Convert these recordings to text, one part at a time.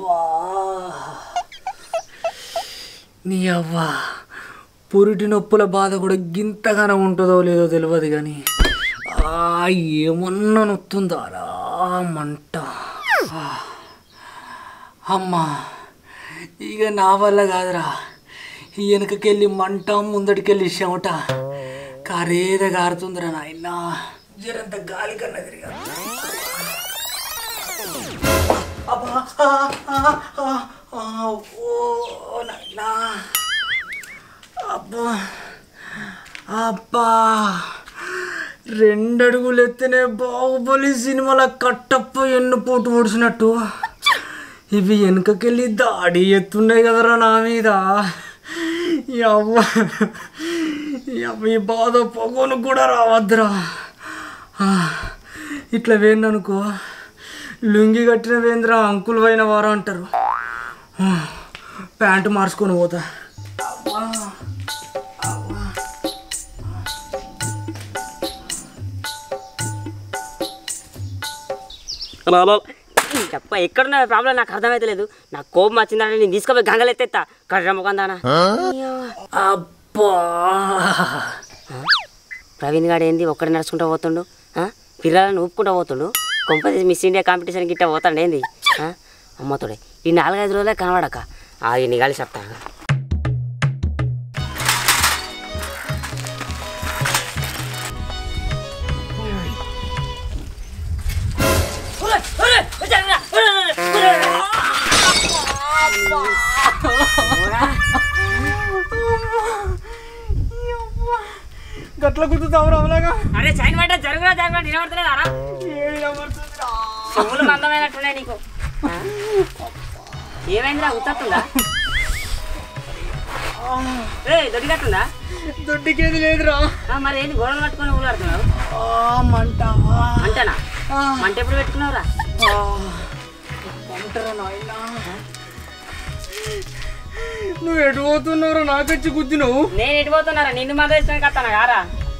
అవ్వా నీ అవ్వా పురిటి నొప్పుల బాధ కూడా గింతగానే ఉంటుందో లేదో తెలియదు కానీ ఆ ఏమన్నా నొత్తుందా రా మంట ఆ, అమ్మా ఇక నా వల్ల కాదురా ఈ వెనకకెళ్ళి మంట ముందటికెళ్ళి చెమట కారేద గారుతుందిరా నాయన జరంత గాలి కన్నా తిరిగా అబ్బా ఆ, ఆ, ఆ, ఆ, ఓ నాయనా అబ్బా అబ్బా రెండడుగులు ఎత్తినే బాహుబలి సినిమాల కట్టప్ప ఎన్ను పోటు పొడిచినట్టు ఇవి వెనుకకెళ్ళి దాడి ఎత్తున్నాయి కదరా నా మీద ఈ అవ్వ ఈ అవ్వ ఈ బాధ పొగను కూడా రావద్దురా ఆ, ఇట్లా వేయననుకో లుంగి కట్టిన వేంద్ర అంకుల్ పోయిన వారు అంటారు ఆ, ప్యాంటు మార్చుకొని పోతా చెప్ప ఎక్కడున్న ప్రాబ్లం నాకు అర్థమైతలేదు నాకు కోపం వచ్చిందంటే నేను తీసుకుపోయి గంగలు ఎత్తేస్తా కర్ర ముఖందానా అబ్బా ప్రవీణ్ గాడు ఏంది ఒక్కడే నడుచుకుంటూ పోతుండు ఆ? పిల్లలను ఊపుకుంటూ పోతుండు కొంపది మిస్ ఇండియా కాంపిటీషన్ గిట్ట పోతాడు ఏంది ఆ? అమ్మతోడే ఈ నాలుగైదు రోజులే కనబడక ఆగి నీ కలిసి చెప్తా గట్ల గుర్తుతావు రావులాగా అరే చైన్ పడ్డా జరుగురా జరుగురా నిలబడతలేదారా చెవులు మందమైనట్టున్నాయి నీకు ఆ? ఏమైందిరా ఉత్తుందా ఏ దొడ్డిగట్టుందా దొడ్డికేది లేదురా ఆ, మరి ఏంది గోడలు పట్టుకొని ఊలాడుతున్నావు ఆ, మంట అంటేనా ఆ, మంట ఎప్పుడు పెట్టుకున్నావురా ఆ, మంటరా నాయనా నువ్వు ఎటు పోతున్నావురా నాకొచ్చి గుద్దినవు నేను ఎటు పోతున్నారా నిన్ను మంద ఇస్తాను కత్తానా కారా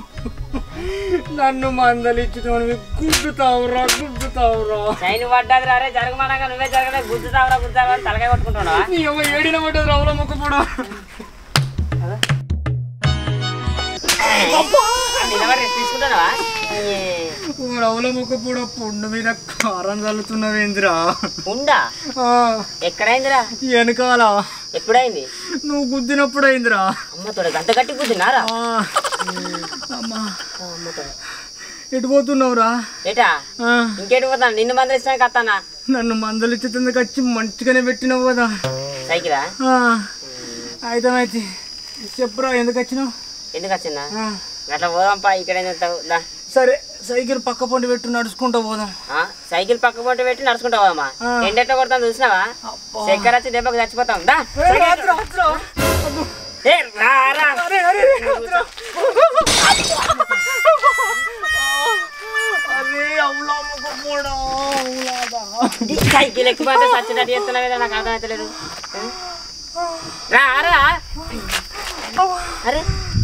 నన్ను మందలిచ్చుకొని గుద్దుతావురా గుద్దుతావురా చైన్ పడ్డది రా రే జరగమనగా నువ్వే జరగలే గుద్దుతావురా గుద్దుతావరా అని తలకాయ కొట్టుకుంటున్నావా నీ అమ్మ ఏడిన పడ్డది రావుల మొక్క కూడా నిలబడి తీసుకుంటున్నావా రావుల మొక్క కూడా పుండు మీద కారం చల్లుతున్నవేందిరా ఉండా ఆ, ఎక్కడైందిరా వెనకాల ఎప్పుడైంది నువ్వు గుద్దినప్పుడు అయిందిరా అమ్మతోడు గంట గట్టి గుద్దినారా ఆ, అమ్మా అమ్మతోడు ఎటు పోతున్నావురా ఏటా ఆ, ఇంకేటి పోతాను నిన్ను మంద ఇస్తాను కత్తానా నన్ను మందలిచ్చేందుకు వచ్చి మంచిగానే పెట్టినావు కదా సైకిలా ఆ, అయితే అయితే చెప్పురా ఎందుకు వచ్చినావు ఎందుకు వచ్చిందా ఆ, అట్లా పోదాంపా ఇక్కడ ఏం చేస్తావు దా సరే సైకిల్ పక్క పొంటి పెట్టు నడుచుకుంటూ పోదాం ఆ, సైకిల్ పక్క పొట్టు పెట్టి నడుచుకుంటా పోదామా ఆ. ఎండెట్ట కొడతాను చూసినావా చక్కెర వచ్చి దెబ్బకి చచ్చిపోతాం దా ఏ, రాత్రా, రాత్రా. అబ్బో. ఏ, రా, రా. అరే, అరే, అరే, రాత్రా. అరే అవులా మొక్క కూడా అవులాదా ఈ సైకిల్ ఎక్కువ సచ్చినట్టు చేస్తున్నావు కదా నాకు అర్థమవుతలేదు ఆ? రా రా అరే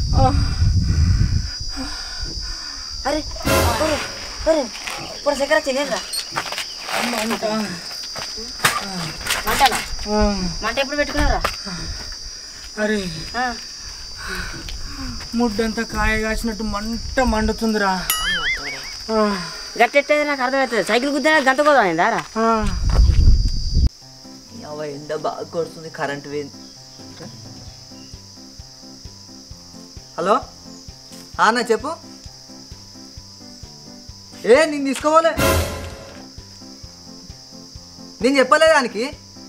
అరే అరే అరే ఇప్పుడు చక్కెర తినేదిరా మంటనా ఆ, మంట ఎప్పుడు పెట్టుకున్నారా అరే ముడ్డంతా కాయ కాసినట్టు మంట మండుతుందిరా ఆ, గట్టెట్టేది నాకు అర్థమవుతుంది సైకిల్ గుద్దా గంట కోదామైందా రా ఆ. అవ ఎండ బాగా కొడుతుంది కరెంట్ పోయింది హలో ఆ, అన్న చెప్పు ఏ నేను తీసుకోవాలి నేను చెప్పలే దానికి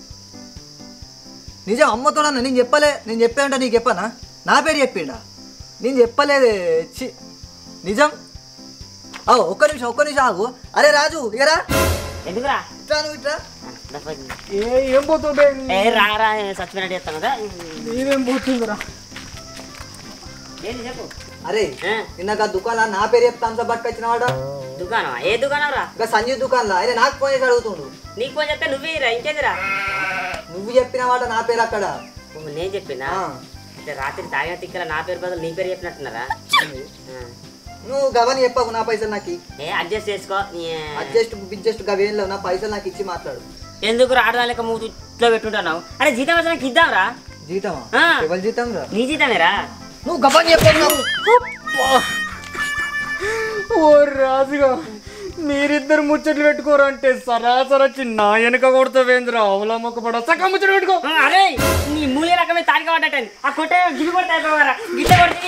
నిజం అమ్మతోడన్నా నేను చెప్పలే నేను చెప్పానంటే నీకు చెప్పానా నా పేరు చెప్పిండా నేను చెప్పలేదే చి నిజం ఓ ఒక్క నిమిషం ఒక్క నిమిషం ఆగు అరే రాజు ఇగరా ఎందుకురా ఇట్రా నువ్వు ఇట్రా ఏ ఏం పోతావు బే? ఏ రా రా సచ్చినట్టు చేస్తాను కదా నీదేం పోతుందిరా ఏంటి చెప్పు అరే ఆ, నిన్న దుకాణం నా పేరు చెప్తాను సార్ పట్టుకొచ్చిన వాడు దుకాణమా ఏ దుకాణం రా ఇంకా సంజీవ్ దుకాణంలో అరే నాకు ఫోన్ చేసి అడుగుతుండు నీకు ఫోన్ చెప్తే నువ్వే రా ఇంకేదిరా నువ్వు చెప్పిన వాట నా పేరు అక్కడ ఓ, నేను చెప్పినా ఆ. అంటే రాత్రి తాగిన తిక్కల నా పేరు బదులు నీ పేరు చెప్పినట్టున్నారా ఆ. నువ్వు గవని చెప్పకు నా పైసలు నాకు ఏ అడ్జస్ట్ చేసుకో నీ- అడ్జస్ట్ బిడ్జస్ట్ గవేం లేవు నా పైసలు నాకు ఇచ్చి మాట్లాడు ఎందుకు రావడం లేక మూతు ఇట్లా పెట్టుంటున్నావు అరే జీతం వచ్చాక ఇద్దాంరా జీతమా ఆ. ఎవరి జీతం రా నీ జీతమేరా నువ్వు గబాన్ చెప్పావు ఓ రాజుగా మీరిద్దరు ముచ్చట్లు పెట్టుకోరంటే సరాసరి వచ్చి నా వెనక కొడతావేంద్ర అవులా మొక్క పడ సక్క ముచ్చట్లు పెట్టుకో ఆ, అరే నీ మూలే రకమే తారిక పడ్డటని ఆ కొట్టే గిరి కొడతా అయిపోవారా గిట్ల కొడితే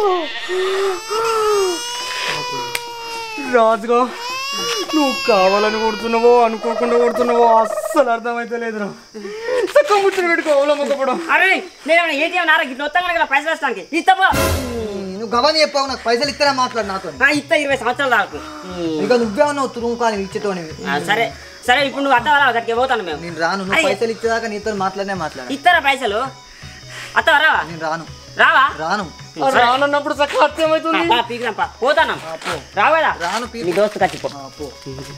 రాజుగా నువ్వు కావాలని కొడుతున్నావో అనుకోకుండా కొడుతున్నావో అస్సలు అర్థమైతే లేదురా సక్క ముచ్చట్లు పెట్టుకో అవులా మొక్క పడ అరే నేను ఏటీఎం నారా గిట్ల వస్తాను కదా పైసలు వేస్తానికి ఇస్తావా నువ్వు గబాన్ చెప్పావు నాకు పైసలు ఇస్తారా మాట్లాడు నాతో ఇస్తా ఇరవై సంవత్సరాలు దాకు ఇక నువ్వే ఉన్నావు తురుము కానీ ఇచ్చేటోనివి సరే సరే ఇప్పుడు నువ్వు అత్తవరా అక్కడికి పోతాను మేము నేను రాను నువ్వు పైసలు ఇచ్చేదాకా నీతో మాట్లాడనే మాట్లాడ ఇస్తారా పైసలు అత్తవరా నేను రాను రావా రాను రానన్నప్పుడు సక్క హత్యమవుతుంది పీకుదాంపా పోతాను రావేదా రాను పీ నీ దోస్తు కచ్చిపో ఆ, పో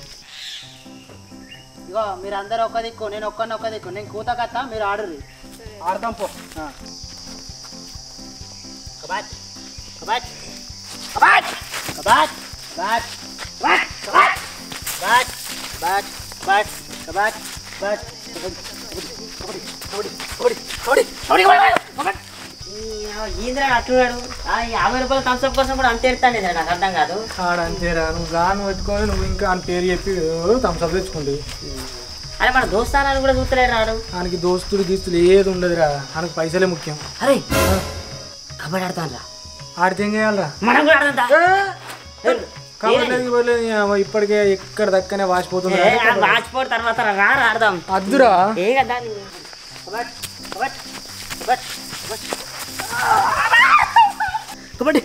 ఇగో మీరు అందరూ ఒక దిక్కు నేను ఒక్కడిని ఒక దిక్కు నేను కూత కత్త మీరు ఆడరు ఆడతాం పో కబాట్ కబాట్ కబాట్ కబాట్ కబాట్ కబాట్ కబాట్ కబాట్ కబాట్ కబాట్ కబాట్ కబడ్డీ కబడ్డీ కబడ్డీ కబడ్డీ కబడ్డీ ఏంద్రా అట్టున్నాడు ఆ యాభై రూపాయల థమ్స్అప్ కోసం కూడా అంతే ఎడతాను నాకు అర్థం కాదు ఆడంతేరా నువ్వు గాను పెట్టుకొని నువ్వు ఇంకా అని పేరు చెప్పి థమ్స్అప్ తెచ్చుకుంది అరే మన దోస్తానాన్ని కూడా చూస్తలేడు రాడు ఆయనకి దోస్తులు గీస్తులు ఏది ఉండదురా ఆయనకు పైసలే ముఖ్యం అరే కబడ్డీ ఆడతాను రా ఆడితే ఏం చేయాలరా మనం కూడా ఆడదా కాబట్టి ఇప్పటికే ఎక్కడ దక్కనే వాసిపోతుంది వాచిపోడు తర్వాత రా రా ఆడదాం అద్దురా ఏ కదా కబాట్ కబాట్ కబాట్ కబడ్డీ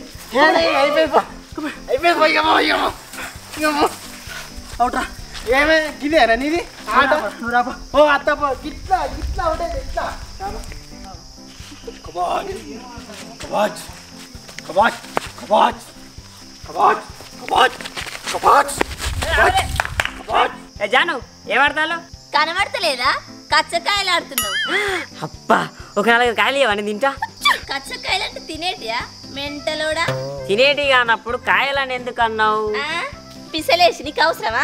అవుట్రా ఏమే గిదేరా నీది ఆట ఓ అత్త పో గిట్లా గిట్లా ఒకటే ఇట్లా కబాట్ కబాట్ కబాట్ కబాట్ కబాట్ కబాట్ కబాట్ కబాట్ ఏ జాను ఏం ఆడతాను కనబడతలేదా కచ్చకాయలు ఆడుతున్నావు అబ్బా ఒక నాలుగు కాయలు ఇవ్వండి తింటా కచ్చకాయలు అంటే తినేటియా మెంటలోడా తినేటి కానప్పుడు కాయలని ఎందుకు అన్నావు ఆ? పిసలేసి నీకు అవసరమా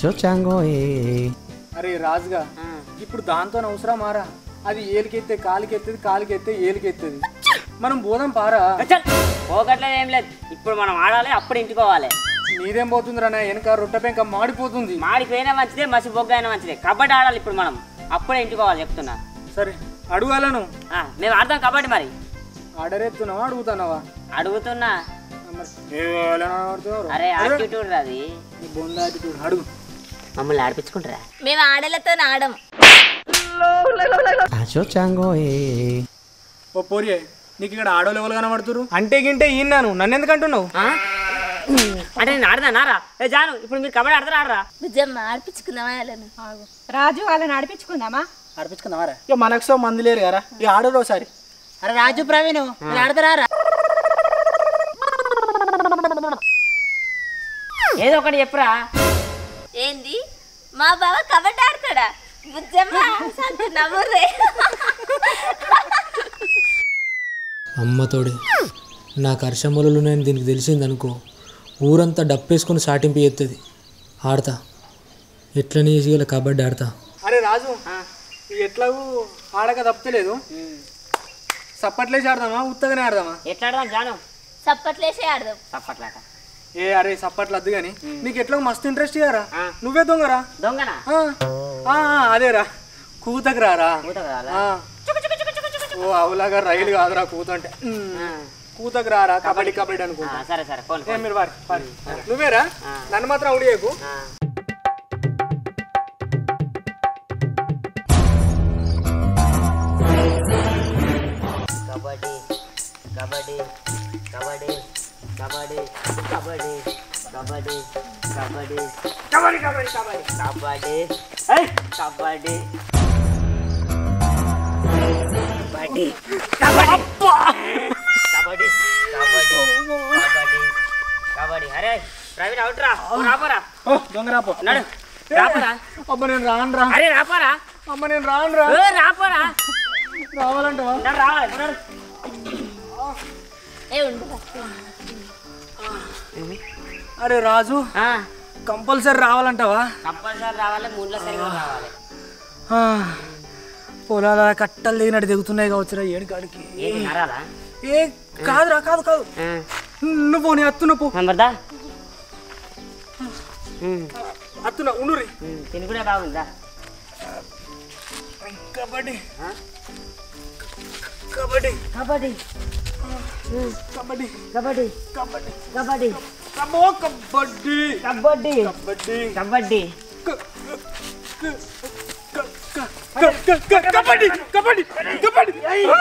అరే రాజుగా ఇప్పుడు దాంతో అవసరం మారా అది ఏలికెత్తే కాలికెత్తది కాలికెత్తే ఏలికెత్తది మనం పోదాం పారా చల్ పోగట్లేదు ఏం లేదు ఇప్పుడు మనం ఆడాలి అప్పుడు ఇంటికోవాలి నీదేం పోతుందిరా నా వెనక రొట్టె పెంక మాడిపోతుంది మాడిపోయినా మంచిదే మసి బొగ్గ అయినా మంచిదే కబడ్డీ ఆడాలి ఇప్పుడు మనం అప్పుడే ఇంటికోవాలి చెప్తున్నా సరే అడుగాలను ఆ, మేము ఆడదాం కబడ్డీ మరి ఆడరేస్తున్నావా అడుగుతానవా అడుగుతున్నా మరి ఏ వాళ్ళని ఆడుతున్నారు? అరే ఆటిట్యూడ్ అది నీ బొంద attitude. అడుగు మమ్మల్ని ఆడిపించుకుంటారా మేము ఆడలతో ఆడం ఓ పోరియే నీకు ఇక్కడ ఆడోళ్ళు ఎవరు కనబడుతురు అంటే గింటే ఈయన్నాను నన్ను ఎందుకు అంటున్నావు ఆ? అంటే నేను ఆడదా నారా ఏ జాను ఇప్పుడు మీరు కబడ్డీ ఆడతారా ఆడరా బుజ్జమ్మ ఆడిపించుకుందామా వాళ్ళను రాజు వాళ్ళని నడిపించుకుందామా ఆడిపించుకుందామారా ఇక మనకు సో మంది లేరు కదా ఇక ఆడరు ఒకసారి అరే రాజు ప్రవీణ్ మీరు ఆడతారా రా? ఏదో ఒకటి చెప్పురా ఏంది మా బావ కబడ్డీ ఆడతాడా బుజ్జమ్మ సంత నవ్వుర్రే అమ్మతోడే నాకు హర్షములు నేను దీనికి తెలిసిందనుకో ఊరంతా డప్పేసుకొని సాటింపు ఎత్తది ఆడతా ఎట్లని ఈజీగా కబడ్డీ ఆడతా అరే రాజు ఇది ఎట్లాగూ ఆడక తప్పలేదు సప్పట్లేసి ఆడదామా ఉత్తగానే ఆడదామా ఎట్లా ఆడదాం జాను చప్పట్లేసే ఆడదాం తప్పట్లాట ఏ అరే సప్పట్లు వద్దు కానీ నీకు ఎట్లా మస్తు ఇంట్రెస్ట్ ఇయ్యారా నువ్వే దొంగరా దొంగనా ఆ, ఆ, ఆ, అదేరా కూతకు రారా ఊతకు రావాలా? ఆ. ఓ అవులాగా రైలు కాదురా కూత అంటే ఉమ్. కూతకు రారా కబడ్డీ కబడ్డీ ఆ, అనుకుంటా సరే సరే ఫోన్ ఏ, మీరు వారి వారి. నువ్వేరా నన్ను మాత్రం అవుడు చేయకు కబడ్డీ కబడ్డీ కబడ్డీ కబడ్డీ కబడ్డీ కబడ్డీ కబడ్డీ కబడ్డీ కబడ్డీ కబడ్డీ కబడ్డీ ఏయ్ కబడ్డీ కబడ్డీ కబడ్డీ కబడ్డీ కబడ్డీ కబడ్డీ కబడ్డీ అరే ప్రవీణ్ అవుట్ రా ఓ రాపరా ఓ దొంగ రాపో నడు రాపరా అమ్మ నేను రాను రా అరే రాపరా అమ్మ నేను రాను రా ఓ రాపరా రావాలంటావా నడు రావాలి నడు ఏ ఉండు అరే రాజు ఆ, కంపల్సరీ రావాలంటావా కంపల్సరీ రావాలి మూడులో సరిగా రావాలి ఆ, పొలాల కట్టలు దిగినట్టు దిగుతున్నాయి కావచ్చురా ఏడు కాడికి ఏంటి నరాలా ఏ కాదురా కాదు కాదు ఆ, నువ్వు పో నీ అత్తున పో నంబర్దా ఉమ్, అత్తున ఉండురి ఉమ్, తిని కూడా బాగుందా కబడ్డీ కబడ్డీ కబడ్డీ కబడ్డీ కబడ్డీ కబడ్డీ కబడ్డీ కబో కబడ్డీ కబడ్డీ కబడ్డీ కబడ్డీ కబడ్డీ కబడ్డీ కబడ్డీ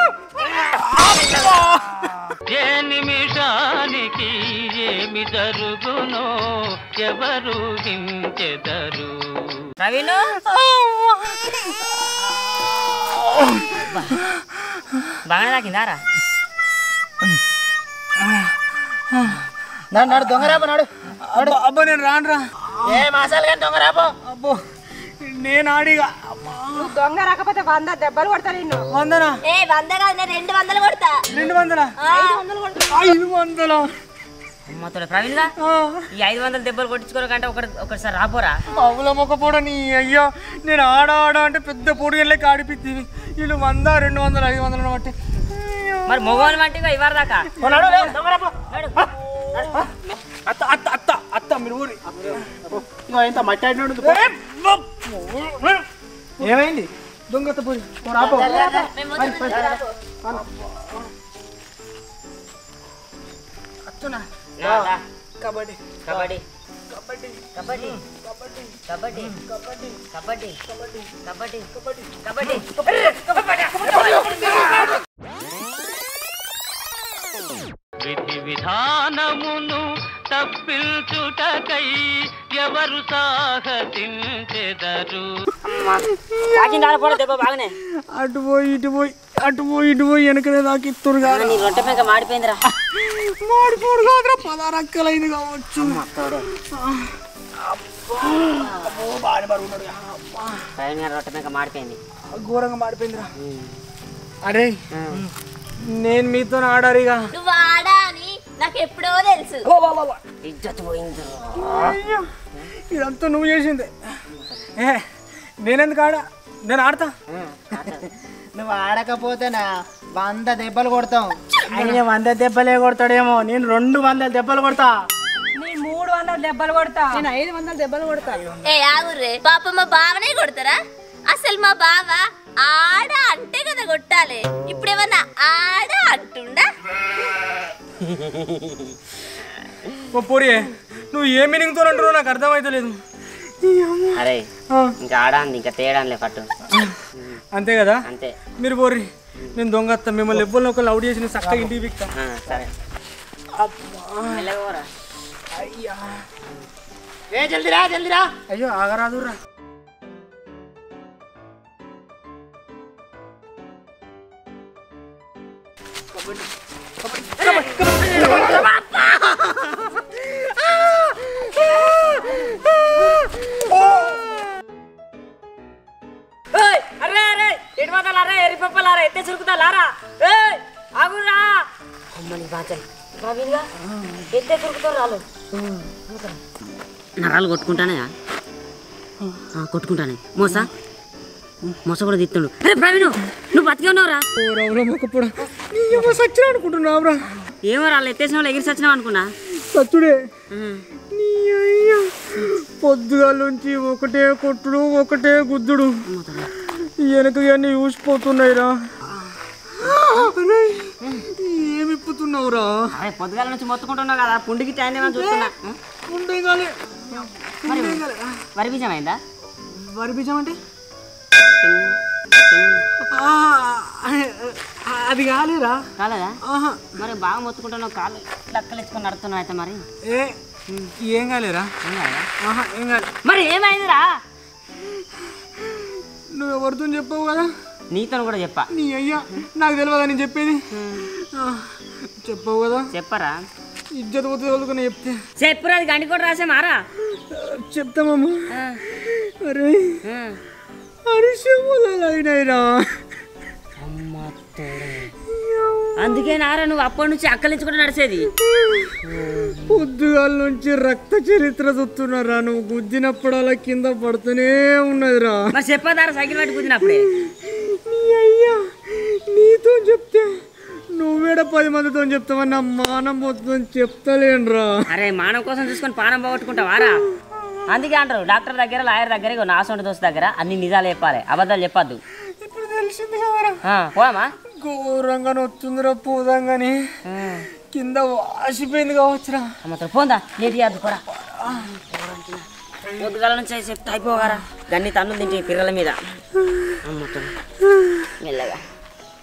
ఏ నిమిషానికి ఏమి జరుగునో ఎవరు హించెదరు ప్రవీణ్ బాగానే తాకిందారా నాడు నాడు దొంగరాబో నాడు అబ్బా అబ్బా నేను రానురా ఏ మాసాలు కానీ దొంగరాబో అబ్బో నేను ఆడిగా నువ్వు దొంగ రాకపోతే వంద దెబ్బలు కొడతారు నిన్ను వందనా ఏ వంద కాదు నేను రెండు వందలు కొడతా రెండు వందల ఆ, ఐదు వందల అమ్మతోడు ప్రవీణ్ గా ఈ ఐదు వందల దెబ్బలు కొట్టించుకోరకంటే ఒకటి ఒకటిసారి రాపోరా అవుల మొక్క పూడ నీ అయ్యా నేను ఆడ ఆడ అంటే పెద్ద పొడి వెళ్ళకి ఆడిపిత్తివి వీళ్ళు వంద రెండు వందలు ఐదు వందలు బట్టి మరి మొగోని వంటిగా ఇవ్వరు దాకా నాడు లే, దొంగరాబో అత్త అత్త అత్త అత్త మీరు ఊరి ఇగో ఇంత మట్టి ఆడినాడు ఏమైంది దొంగత పోయి రాపో మేము వద్దు. అత్తునా నా, దా. కబడ్డీ కబడ్డీ కబడ్డీ కబడ్డీ కబడ్డీ కబడ్డీ కబడ్డీ కబడ్డీ కబడ్డీ కబడ్డీ కబడ్డీ విధి విధానమును తప్పించుటకై ఎవరు సాహసించెదరు తాకిందా కూడా దెబ్బ బాగానే అటు పోయి ఇటు పోయి అటు పోయి ఇటు పోయి వెనకనే దాకా ఇత్తురు కాదు నీ రొట్టె మేక మాడిపోయిందిరా మాడిపోడు కాదురా పదహారు అక్కలైంది కావచ్చు ప్రవీణ్ గారు రొట్టె మేక మాడిపోయింది ఘోరంగా మాడిపోయిందిరా అరే నేను మీతో ఆడారిగా నువ్వు ఆడా అని నాకు ఎప్పుడో తెలుసు ఇజ్జత్ పోయింది అయ్యో ఇదంతా నువ్వు చేసిందే ఏ నేనెందుకు ఆడా నేను ఆడతా నువ్వు ఆడకపోతేనా వంద దెబ్బలు కొడతాం ఆయన వంద దెబ్బలే కొడతాడేమో నేను రెండు వందల దెబ్బలు కొడతా నేను మూడు వందల దెబ్బలు కొడతా నేను ఐదు వందల దెబ్బలు కొడతా ఏ ఆగుర్రే పాప మా బావనే కొడతారా అసలు మా బావ ఆడ అంటే కదా కొట్టాలి ఇప్పుడేమన్నా ఆడ అంటుండా ఓ పొరి నువ్వు ఏ మీనింగ్తో అంటున్నావు నాకు అర్థమైతలేదు అరే ఆ, ఇంకా ఆడాంది ఇంకా తేడానిలే పట్టు అంతే కదా అంతే మీరు పోర్రి నేను దొంగ వస్తా మిమ్మల్ని ఎవ్వరిని ఒకళ్ళు అవుట్ చేసి నేను చక్కగా ఇంటికి పిక్తా ఆ, సరే మెల్లగా పోరా. ఏ జల్దిరా జల్దిరా అయ్యో ఆగరాదురా ఏయ్, అరే అరే ఎటు పోతారు అరే ఎరిపప్పలు అరే ఎత్తే చురుకుతా లారా ఏయ్ ఆగురా అమ్మని బాచల్ బాబీగా ఎత్తే చురుకుతారు రాలు నరాలు కొట్టుకుంటానే కొట్టుకుంటానే మోసా మోస కూడా తిత్తుండు అరే ప్రవీణ్ నువ్వు బతికే ఉన్నావురా ఓరవరా మొక్కప్పుడు నీ ఏమో సచ్చినా అనుకుంటున్నావురా ఏమో రాళ్ళు ఎత్తేసిన వాళ్ళు ఎగిరి సచ్చినావు అనుకున్నా సచ్చుడే నీ అయ్యా పొద్దుగాల నుంచి ఒకటే కొట్టుడు ఒకటే గుద్దుడు వెనక అన్నీ ఊసిపోతున్నాయిరా అరే, ఏమి ఇప్పుతున్నావురా అరే పొద్దుగాల నుంచి మొత్తుకుంటున్నావు కదా పుండికి టైం ఏమని చూస్తున్నా ఉండే కాలే మరి వరి బీజం అయిందా వరి బీజం అంటే ఆ, అది కాలేరా కాలేదా ఆహా మరి బాగా మొత్తుకుంటున్నావు కాళ్ళు లక్కలు ఎత్తుకొని నడుతున్నావు అయితే మరి ఏ ఏం కాలేరా ఏం కాదా? ఆహా ఏం కాలే మరి ఏమైందిరా నువ్వు ఎవరితో చెప్పావు కదా నీతో కూడా చెప్పా నీ అయ్యా నాకు తెలియదా నేను చెప్పేది ఆ, చెప్పావు కదా చెప్పరా ఇజ్జత్ పోతే వాళ్ళకు చెప్తే చెప్పురా అది గండి కూడా రాసే మారా చెప్తామమ్మా అరే అరిసె అయినాయిరా అమ్మ తోడే యవ్వ. అందుకే నారా నువ్వు అప్పటి నుంచి అక్కలించుకుంటూ నడిచేది పొద్దుగాల నుంచి రక్త చరిత్ర చూస్తున్నారా నువ్వు గుద్దినప్పుడల్లా కింద పడుతూనే ఉన్నదిరా మరి చెప్పదారా సైకిల్ పట్టి కూర్చున్నప్పుడే నీ అయ్యా నీతో చెప్తే నువ్వేడ పది మందితో చెప్తావని నా మానం పోతుందని చెప్తలేనురా అరే మానవ కోసం చూసుకొని పానం పోగొట్టుకుంటావారా అందుకే అంటారు డాక్టర్ దగ్గర లాయర్ దగ్గర ఇగో నా సొంత దోస్తు దగ్గర అన్ని నిజాలు చెప్పాలి అబద్ధాలు చెప్పొద్దు ఇప్పుడు తెలిసింది కదరా ఆ, పోదామా ఘోరంగా నొత్తుందిరా పోదాం కింద వాసిపోయింది కావచ్చురా అమ్మతో పోందా నీటి అద్దు కూడా పొద్దుగాల నుంచి చెప్తే అయిపోగారా గన్ని తన్నులు తింటే పిల్లల మీద అమ్మతో మెల్లగా